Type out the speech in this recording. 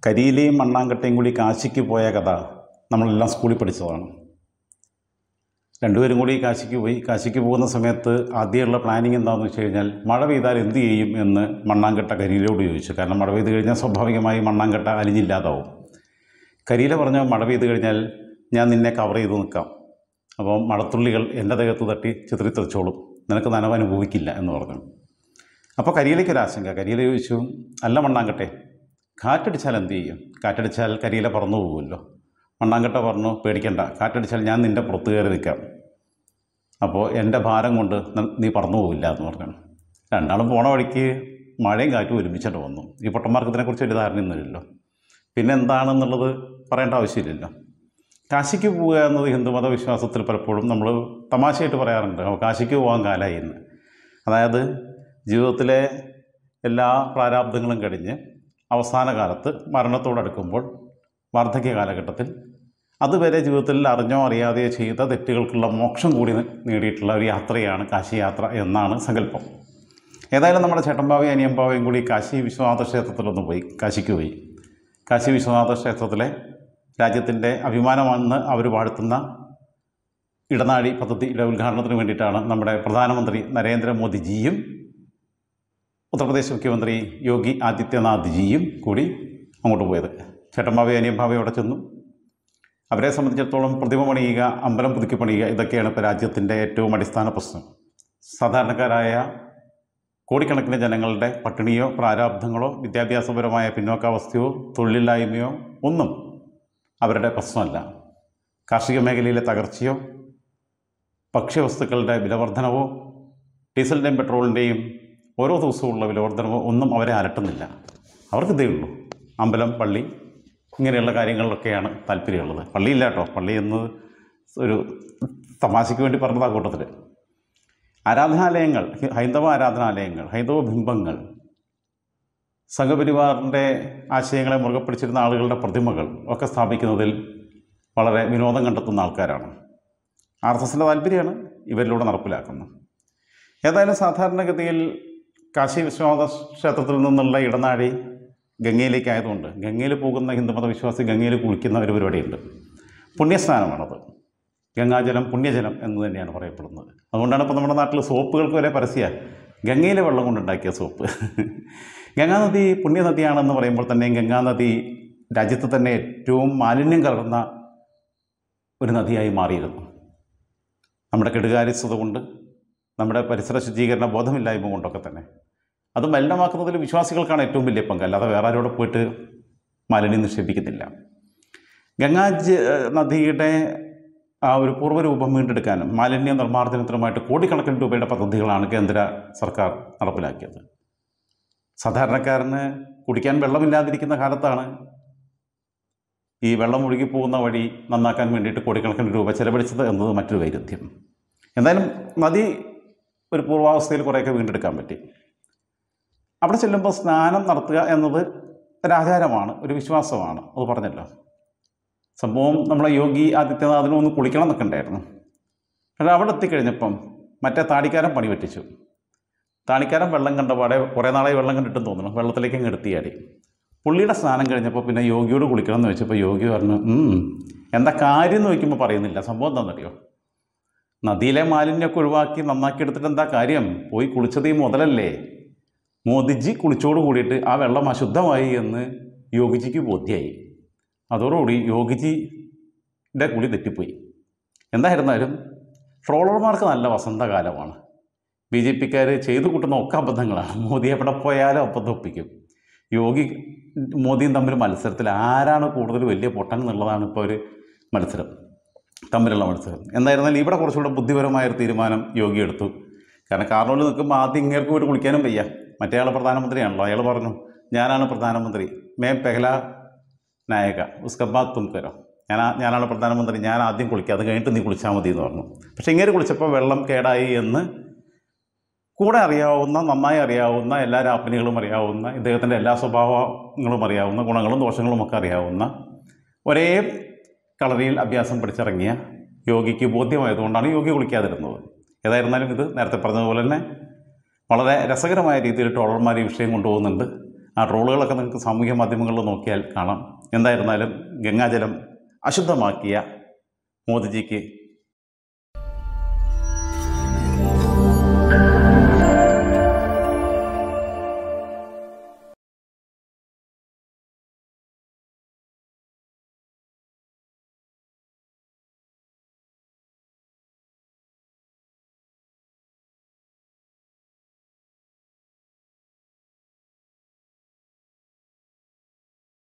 കരിയിലെയും മണ്ണാങ്കട്ടയും കൂടി കാശിക്ക് പോയ കഥ നമ്മളെല്ലാം സ്കൂളിൽ പഠിച്ചതാണ് രണ്ടുപേരും കൂടി കാശിക്ക് പോയി കാശിക്ക് പോകുന്ന സമയത്ത് ആദ്യമുള്ള പ്ലാനിങ് എന്താണെന്ന് വെച്ച് കഴിഞ്ഞാൽ മഴ പെയ്താൽ എന്ത് ചെയ്യും എന്ന് മണ്ണാങ്കട്ട കരിയിലോട് ചോദിച്ചു കാരണം മഴ പെയ്ത് കഴിഞ്ഞാൽ സ്വാഭാവികമായി മണ്ണാങ്കട്ട അലിഞ്ഞില്ലാതാവും കരിയില പറഞ്ഞ മഴ പെയ്ത് കഴിഞ്ഞാൽ ഞാൻ നിന്നെ കവർ ചെയ്ത് നിൽക്കാം അപ്പോൾ മഴത്തുള്ളികൾ എൻ്റെ ദേഹത്ത് തട്ടി ചിത്രിത്തെറിച്ചോളും നിനക്ക് നനവ് അനുഭവിക്കില്ല എന്ന് പറഞ്ഞു അപ്പോൾ കരിയിലേക്ക് ഒരു ആശങ്ക കരിയില ചോദിച്ചു അല്ല മണ്ണാങ്കട്ടെ കാറ്റടിച്ചാൽ എന്ത് ചെയ്യും കാറ്റടിച്ചാൽ കരിയില പറന്നു പോകുമല്ലോ മണ്ണാങ്കട്ട പറഞ്ഞു പേടിക്കണ്ട കാറ്റടിച്ചാൽ ഞാൻ നിൻ്റെ പുറത്ത് കയറി നിൽക്കാം അപ്പോൾ എൻ്റെ ഭാരം കൊണ്ട് ന- നീ പറന്നു പോകില്ല എന്ന് പറഞ്ഞു രണ്ടാളും പോണ വഴിക്ക് മഴയും കാറ്റും ഒരുമിച്ചിട്ട് വന്നു ഈ പൊട്ടന്മാർക്ക് ഇതിനെക്കുറിച്ച് വലിയ ധാരണയൊന്നുമില്ലല്ലോ പിന്നെ എന്താണെന്നുള്ളത് പറയേണ്ട ആവശ്യമില്ലല്ലോ കാശിക്ക് പോവുക എന്നത് ഹിന്ദുമത വിശ്വാസത്തിൽ പലപ്പോഴും നമ്മൾ തമാശയായിട്ട് പറയാറുണ്ട് അപ്പോൾ കാശിക്ക് പോകാൻ കാലമായി എന്ന് അതായത് ജീവിതത്തിലെ എല്ലാ പ്രാരാബ്ദങ്ങളും കഴിഞ്ഞ് അവസാന കാലത്ത് മരണത്തോടടുക്കുമ്പോൾ വാർദ്ധക്യ കാലഘട്ടത്തിൽ അതുവരെ ജീവിതത്തിൽ അറിഞ്ഞോ അറിയാതെയോ ചെയ്ത തെറ്റുകൾക്കുള്ള മോക്ഷം കൂടി നേടിയിട്ടുള്ള ഒരു യാത്രയാണ് കാശി യാത്ര എന്നാണ് സങ്കല്പം ഏതായാലും നമ്മുടെ ചേട്ടമ്പാവയും അനിയമ്പാവയും കൂടി കാശി വിശ്വനാഥ ക്ഷേത്രത്തിലൊന്ന് പോയി കാശിക്ക് പോയി കാശി വിശ്വനാഥ ക്ഷേത്രത്തിലെ രാജ്യത്തിൻ്റെ അഭിമാനമെന്ന് അവർ വാഴ്ത്തുന്ന ഇടനാഴി പദ്ധതിയുടെ ഉദ്ഘാടനത്തിന് വേണ്ടിയിട്ടാണ് നമ്മുടെ പ്രധാനമന്ത്രി നരേന്ദ്രമോദിജിയും ഉത്തർപ്രദേശ് മുഖ്യമന്ത്രി യോഗി ആദിത്യനാഥ്ജിയും കൂടി അങ്ങോട്ട് പോയത് ചേട്ടമ്പാവയും അനിയമ്പാവയും അവിടെ ചെന്നു അവരെ സംബന്ധിച്ചിടത്തോളം പ്രതിമ പണിയുക അമ്പലം പുതുക്കി പണിയുക ഇതൊക്കെയാണ് ഇപ്പോൾ രാജ്യത്തിൻ്റെ ഏറ്റവും അടിസ്ഥാന പ്രശ്നം സാധാരണക്കാരായ കോടിക്കണക്കിന് ജനങ്ങളുടെ പട്ടിണിയോ പ്രാരാബ്ധങ്ങളോ വിദ്യാഭ്യാസപരമായ പിന്നോക്കാവസ്ഥയോ തൊഴിലില്ലായ്മയോ ഒന്നും അവരുടെ പ്രശ്നമല്ല കാർഷിക മേഖലയിലെ തകർച്ചയോ ഭക്ഷ്യവസ്തുക്കളുടെ വിലവർധനവോ ഡീസലിൻ്റെയും പെട്രോളിൻ്റെയും ഓരോ ദിവസവുമുള്ള വിലവർധനവോ ഒന്നും അവരെ അലട്ടുന്നില്ല അവർക്ക് ഇതേ ഉള്ളൂ അമ്പലം പള്ളി ഇങ്ങനെയുള്ള കാര്യങ്ങളിലൊക്കെയാണ് താല്പര്യമുള്ളത് പള്ളിയില്ല കേട്ടോ പള്ളി എന്നത് ഒരു തമാശയ്ക്ക് വേണ്ടി പറഞ്ഞതാ കൂട്ടത്തിൽ ആരാധനാലയങ്ങൾ ഹി- ഹൈന്ദവ ആരാധനാലയങ്ങൾ ഹൈന്ദവ ബിംബങ്ങൾ സംഘപരിവാറിൻ്റെ ആശയങ്ങളെ മുറുകെ പിടിച്ചിരുന്ന ആളുകളുടെ പ്രതിമകൾ ഒക്കെ സ്ഥാപിക്കുന്നതിൽ വളരെ വിനോദം കണ്ടെത്തുന്ന ആൾക്കാരാണ് ആർ എസ് എസിൻ്റെ താല്പര്യമാണ് ഇവരിലൂടെ നടപ്പിലാക്കുന്നത് ഏതായാലും സാധാരണഗതിയിൽ കാശി വിശ്വനാഥ ക്ഷേത്രത്തിൽ നിന്നുള്ള ഇടനാഴി ഗംഗയിലേക്ക് ആയതുകൊണ്ട് ഗംഗയിൽ പോകുന്ന ഹിന്ദുമത വിശ്വാസി ഗംഗയിൽ കുളിക്കുന്ന ഒരു പരിപാടിയുണ്ട് പുണ്യസ്നാനമാണത് ഗംഗാജലം പുണ്യജലം എന്ന് തന്നെയാണ് പറയപ്പെടുന്നത് അതുകൊണ്ടാണ് ഇപ്പോൾ നമ്മുടെ നാട്ടിൽ സോപ്പുകൾക്ക് വരെ പരസ്യ ഗംഗയിലെ വെള്ളം കൊണ്ടുണ്ടാക്കിയ സോപ്പ് ഗംഗാനദി പുണ്യനദിയാണെന്ന് പറയുമ്പോൾ തന്നെ ഗംഗാനദി രാജ്യത്ത് തന്നെ ഏറ്റവും മാലിന്യം കലർന്ന ഒരു നദിയായി മാറിയിരുന്നു നമ്മുടെ കെടുകാര്യസ്ഥത കൊണ്ട് നമ്മുടെ പരിസര ശുചീകരണ ബോധമില്ലായ്മ കൊണ്ടൊക്കെ തന്നെ അത് മലിനമാക്കുന്നതിൽ വിശ്വാസികൾക്കാണ് ഏറ്റവും വലിയ പങ്ക് അല്ലാതെ വേറെ ആരോടെ പോയിട്ട് മാലിന്യം നിക്ഷേപിക്കുന്നില്ല ഗംഗാ ജ- നദിയുടെ ആ ഒരു പൂർവ്വരൂപം വീണ്ടെടുക്കാനും മാലിന്യ നിർമ്മാർജ്ജനത്തിനുമായിട്ട് കോടിക്കണക്കിന് രൂപയുടെ പദ്ധതികളാണ് കേന്ദ്ര സർക്കാർ നടപ്പിലാക്കിയത് സാധാരണക്കാരന് കുടിക്കാൻ വെള്ളമില്ലാതിരിക്കുന്ന കാലത്താണ് ഈ വെള്ളം ഒഴുകി പോകുന്ന വഴി നന്നാക്കാൻ വേണ്ടിയിട്ട് കോടിക്കണക്കിന് രൂപ ചെലവഴിച്ചത് എന്നത് മറ്റൊരു വൈരുദ്ധ്യം എന്തായാലും നദി ഒരു പൂർവാവസ്ഥയിൽ കുറേയൊക്കെ വീണ്ടെടുക്കാൻ പറ്റി അവിടെ ചെല്ലുമ്പോൾ സ്നാനം നടത്തുക എന്നത് ഒരു ആചാരമാണ് ഒരു വിശ്വാസമാണ് അത് പറഞ്ഞല്ലോ സംഭവം നമ്മളെ യോഗി ആദിത്യനാഥിനും ഒന്ന് കുളിക്കണം എന്നൊക്കെ ഉണ്ടായിരുന്നു പക്ഷേ അവിടെ എത്തിക്കഴിഞ്ഞപ്പം മറ്റേ താടിക്കാരൻ പണി പറ്റിച്ചു താടിക്കാരൻ വെള്ളം കണ്ടപാടെ കുറേ നാളായി വെള്ളം കണ്ടിട്ടും തോന്നുന്നു വെള്ളത്തിലേക്ക് അങ്ങ് എടുത്തിയാടി പുള്ളിയുടെ സ്നാനം കഴിഞ്ഞപ്പോൾ പിന്നെ യോഗിയോട് കുളിക്കണം എന്ന് വെച്ചപ്പോൾ യോഗി പറഞ്ഞു "ഉം, എന്താ കാര്യം എന്ന് ചോദിക്കുമ്പോൾ പറയുന്നില്ല സംഭവം എന്താണെന്നറിയോ നദിയിലെ മാലിന്യമൊക്കെ ഒഴിവാക്കി നന്നാക്കി എടുത്തിട്ട് എന്താ കാര്യം പോയി കുളിച്ചത് ഈ മുതലല്ലേ മോദിജി കുളിച്ചോട് കൂടിയിട്ട് ആ വെള്ളം അശുദ്ധമായി എന്ന് യോഗിജിക്ക് ബോധ്യമായി അതോടുകൂടി യോഗിജിയുടെ കുളി തെറ്റിപ്പോയി എന്തായിരുന്നാലും ട്രോളർമാർക്ക് നല്ല വസന്തകാലമാണ് ബി ജെ പിക്കാർ ചെയ്തു കൂട്ടുന്ന ഒക്കെ അബദ്ധങ്ങളാണ് മോദി എവിടെ പോയാലും അബദ്ധം ഒപ്പിക്കും യോഗി മോദിയും തമ്മിൽ മത്സരത്തിൽ ആരാണ് കൂടുതൽ വലിയ പൊട്ടൻ എന്നുള്ളതാണ് ഇപ്പോൾ ഒരു മത്സരം തമ്മിലുള്ള മത്സരം എന്തായിരുന്നാലും ഇവിടെ കുറച്ചുകൂടെ ബുദ്ധിപരമായൊരു തീരുമാനം യോഗി എടുത്തു കാരണം കാർണോയിൽ നിൽക്കുമ്പോൾ ആദ്യം ഇങ്ങേർക്ക് പോയിട്ട് കുളിക്കാനും വയ്യ മറ്റേ ആൾ പ്രധാനമന്ത്രിയാണല്ലോ അയാൾ പറഞ്ഞു ഞാനാണ് പ്രധാനമന്ത്രി മേ പെഹല നായക ഉസ്കബാദ് തും കരോ ഞാൻ ഞാനാണ് പ്രധാനമന്ത്രി ഞാൻ ആദ്യം കുളിക്കുക അത് കഴിഞ്ഞിട്ട് നീ കുളിച്ചാൽ മതി എന്ന് പറഞ്ഞു പക്ഷേ ഇങ്ങനെ കുളിച്ചപ്പോൾ വെള്ളം കേടായി എന്ന് കൂടെ അറിയാവുന്ന നന്നായി അറിയാവുന്ന എല്ലാ രാപ്പനികളും അറിയാവുന്ന ഇദ്ദേഹത്തിൻ്റെ എല്ലാ സ്വഭാവങ്ങളും അറിയാവുന്ന ഗുണങ്ങളും ദോഷങ്ങളും ഒക്കെ അറിയാവുന്ന ഒരേ കളറിയിൽ അഭ്യാസം പഠിച്ചിറങ്ങിയ യോഗിക്ക് ബോധ്യമായതുകൊണ്ടാണ് യോഗി കുളിക്കാതിരുന്നത് ഏതായിരുന്നാലും ഇത് നേരത്തെ പറഞ്ഞതുപോലെ തന്നെ വളരെ രസകരമായ രീതിയിൽ ട്രോളർമാർ ഈ വിഷയം കൊണ്ടുപോകുന്നുണ്ട് ആ ട്രോളുകളൊക്കെ നിങ്ങൾക്ക് സാമൂഹ്യ മാധ്യമങ്ങളിൽ നോക്കിയാൽ കാണാം എന്തായിരുന്നാലും ഗംഗാജലം അശുദ്ധമാക്കിയ മോദിജിക്ക്